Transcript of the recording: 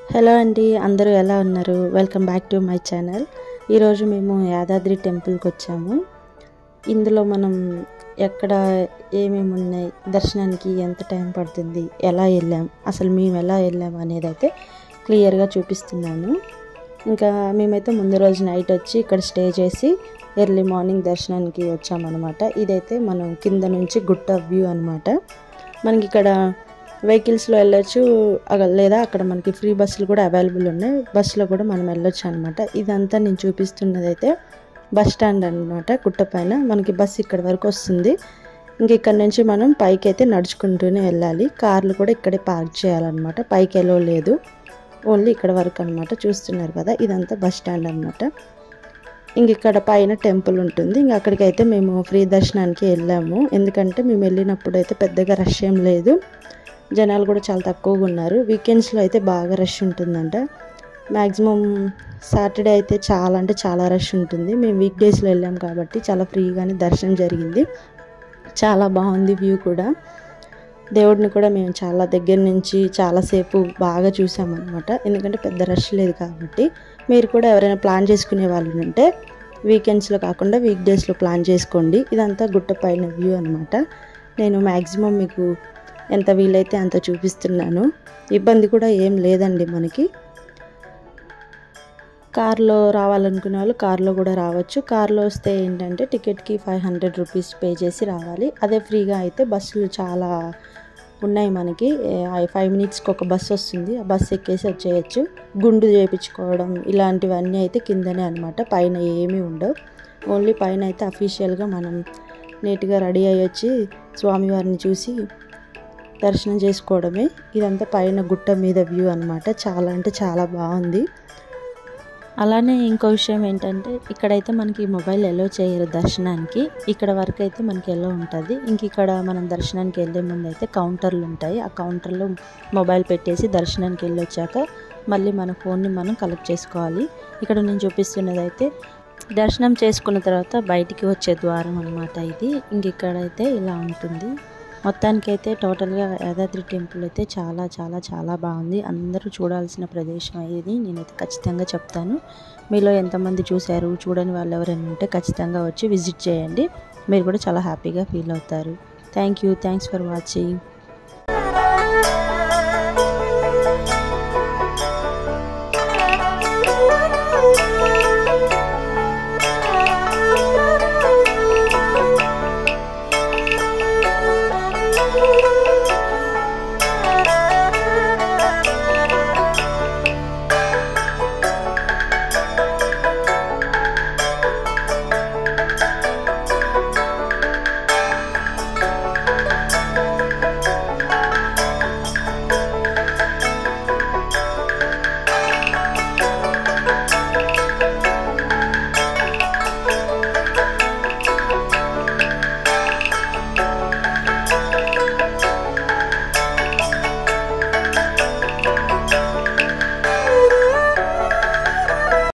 hello అండి అందరూ ఎలా ఉన్నారు welcome back to my channel ఈరోజు మేము యాదాద్రి టెంపుల్కి వచ్చాము ఇందులో మనం ఎక్కడ ఏమేమి ఉన్నాయి దర్శనానికి ఎంత టైం పడుతుంది ఎలా వెళ్ళాం అసలు మేము ఎలా వెళ్ళాం అనేది అయితే క్లియర్గా చూపిస్తున్నాను ఇంకా మేమైతే ముందు రోజు నైట్ వచ్చి ఇక్కడ స్టే చేసి ఎర్లీ మార్నింగ్ దర్శనానికి వచ్చామన్నమాట ఇదైతే మనం కింద నుంచి గుట్ట వ్యూ అనమాట మనకి ఇక్కడ వెహికల్స్లో వెళ్ళొచ్చు అగ- లేదా అక్కడ మనకి ఫ్రీ బస్సులు కూడా అవైలబుల్ ఉన్నాయి బస్సులో కూడా మనం వెళ్ళొచ్చు అనమాట ఇదంతా నేను చూపిస్తున్నది అయితే బస్ స్టాండ్ అనమాట గుట్ట పైన మనకి బస్సు ఇక్కడ వరకు వస్తుంది ఇంక ఇక్కడ నుంచి మనం పైకి అయితే నడుచుకుంటూనే వెళ్ళాలి కార్లు కూడా ఇక్కడే పార్క్ చేయాలన్నమాట పైకి వెళ్ళో లేదు ఓన్లీ ఇక్కడ వరకు అనమాట చూస్తున్నారు కదా ఇదంతా బస్ స్టాండ్ అనమాట ఇంక ఇక్కడ పైన టెంపుల్ ఉంటుంది ఇంక అక్కడికి అయితే మేము ఫ్రీ దర్శనానికి వెళ్ళాము ఎందుకంటే మేము వెళ్ళినప్పుడు అయితే పెద్దగా రష్ ఏం లేదు జనాలు కూడా చాలా తక్కువగా ఉన్నారు వీకెండ్స్లో అయితే బాగా రష్ ఉంటుందంట మ్యాక్సిమం సాటర్డే అయితే చాలా అంటే చాలా రష్ ఉంటుంది మేము వీక్ డేస్లో వెళ్ళాం కాబట్టి చాలా ఫ్రీగానే దర్శనం జరిగింది చాలా బాగుంది వ్యూ కూడా దేవుడిని కూడా మేము చాలా దగ్గర నుంచి చాలాసేపు బాగా చూసామన్నమాట ఎందుకంటే పెద్ద రష్ లేదు కాబట్టి మీరు కూడా ఎవరైనా ప్లాన్ చేసుకునే వాళ్ళు ఉంటే వీకెండ్స్లో కాకుండా వీక్ డేస్లో ప్లాన్ చేసుకోండి ఇదంతా గుట్ట పైన వ్యూ అనమాట నేను మ్యాక్సిమం మీకు ఎంత వీలైతే అంత చూపిస్తున్నాను ఇబ్బంది కూడా ఏం లేదండి మనకి కార్లో రావాలనుకునే వాళ్ళు కార్లో కూడా రావచ్చు కార్లో వస్తే ఏంటంటే టికెట్కి ఫైవ్ హండ్రెడ్ రూపీస్ పే చేసి రావాలి అదే ఫ్రీగా అయితే బస్సులు చాలా ఉన్నాయి మనకి ఫైవ్ మినిట్స్కి ఒక బస్సు వస్తుంది ఆ బస్సు ఎక్కేసి వచ్చేయచ్చు గుండు చేయించుకోవడం ఇలాంటివన్నీ అయితే కిందనే అనమాట పైన ఏమీ ఉండవు ఓన్లీ పైన అయితే అఫీషియల్గా మనం నీట్గా రెడీ అయ్యి వచ్చి స్వామివారిని చూసి దర్శనం చేసుకోవడమే ఇదంతా పైన గుట్ట మీద వ్యూ అనమాట చాలా అంటే చాలా బాగుంది అలానే ఇంకో విషయం ఏంటంటే ఇక్కడైతే మనకి మొబైల్ ఎలో చేయరు దర్శనానికి ఇక్కడ వరకు అయితే మనకి ఎలో ఉంటుంది ఇంక ఇక్కడ మనం దర్శనానికి వెళ్ళే ముందు అయితే కౌంటర్లు ఉంటాయి ఆ కౌంటర్లో మొబైల్ పెట్టేసి దర్శనానికి వెళ్ళి వచ్చాక మళ్ళీ మన ఫోన్ని మనం కలెక్ట్ చేసుకోవాలి ఇక్కడ నేను చూపిస్తున్నది అయితే దర్శనం చేసుకున్న తర్వాత బయటికి వచ్చే ద్వారం అనమాట ఇది ఇంక ఇక్కడైతే ఇలా ఉంటుంది మొత్తానికైతే టోటల్గా యాదాద్రి టెంపుల్ అయితే చాలా చాలా చాలా బాగుంది అందరూ చూడాల్సిన ప్రదేశం ఇది నేనైతే ఖచ్చితంగా చెప్తాను మీలో ఎంతమంది చూశారు చూడని వాళ్ళు ఎవరైనా ఉంటే ఖచ్చితంగా వచ్చి విజిట్ చేయండి మీరు కూడా చాలా హ్యాపీగా ఫీల్ అవుతారు thank you thanks for watching